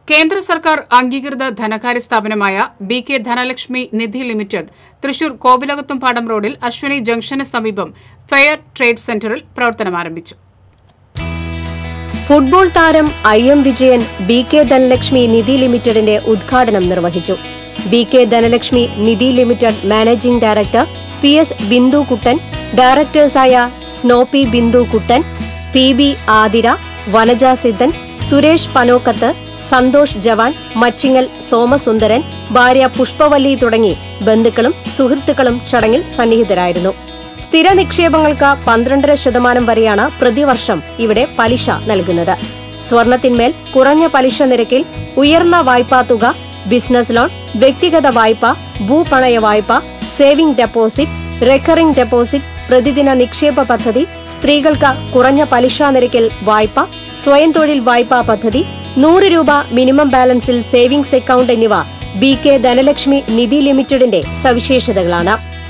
കേന്ദ്ര സർക്കാർ അംഗീകൃത ധനകാര്യ സ്ഥാപനമായ B K Dhanalakshmi Nidhi limited Thrissur Kovilakathumpadam റോഡിൽ അശ്വനി ജംഗ്ഷന് സമീപം ഫെയർ ട്രേഡ് സെന്ററിൽ പ്രവർത്തനം ആരംഭിച്ചു ഫുട്ബോൾ താരം I M Vijayan B K Dhanalakshmi Nidhi ലിമിറ്റഡിന്റെ ഉദ്ഘാടനം നിർവഹിച്ചു B K Dhanalakshmi Nidhi limited managing director P S Bindu Kuttan ഡയറക്ടേഴ്സായ സ്നോപ്പി ബിന്ദു കുട്ടൻ പി ബി ആതിര വനജ സിദ്ധൻ സുരേഷ് പനോക്കത്ത് സന്തോഷ് ജവാൻ മച്ചിങ്ങൽ സോമസുന്ദരൻ ഭാര്യ പുഷ്പവല്ലി തുടങ്ങി ബന്ധുക്കളും സുഹൃത്തുക്കളും ചടങ്ങിൽ സന്നിഹിതരായിരുന്നു സ്ഥിര നിക്ഷേപങ്ങൾക്ക് പന്ത്രണ്ടര ശതമാനം വരെയാണ് പ്രതിവർഷം ഇവിടെ പലിശ നൽകുന്നത് സ്വർണത്തിന്മേൽ കുറഞ്ഞ പലിശ നിരക്കിൽ ഉയർന്ന വായ്പാ തുക ബിസിനസ് ലോൺ വ്യക്തിഗത വായ്പ ഭൂപണയ വായ്പ സേവിംഗ് ഡെപ്പോസിറ്റ് റെക്കറിംഗ് ഡെപ്പോസിറ്റ് പ്രതിദിന നിക്ഷേപ പദ്ധതി സ്ത്രീകൾക്ക് കുറഞ്ഞ പലിശ നിരക്കിൽ വായ്പ സ്വയം തൊഴിൽ വായ്പാ പദ്ധതി നൂറ് രൂപ മിനിമം ബാലൻസിൽ സേവിംഗ്സ് അക്കൗണ്ട് എന്നിവ ബി കെ ധനലക്ഷ്മി നിധി ലിമിറ്റഡിന്റെ സവിശേഷതകളാണ്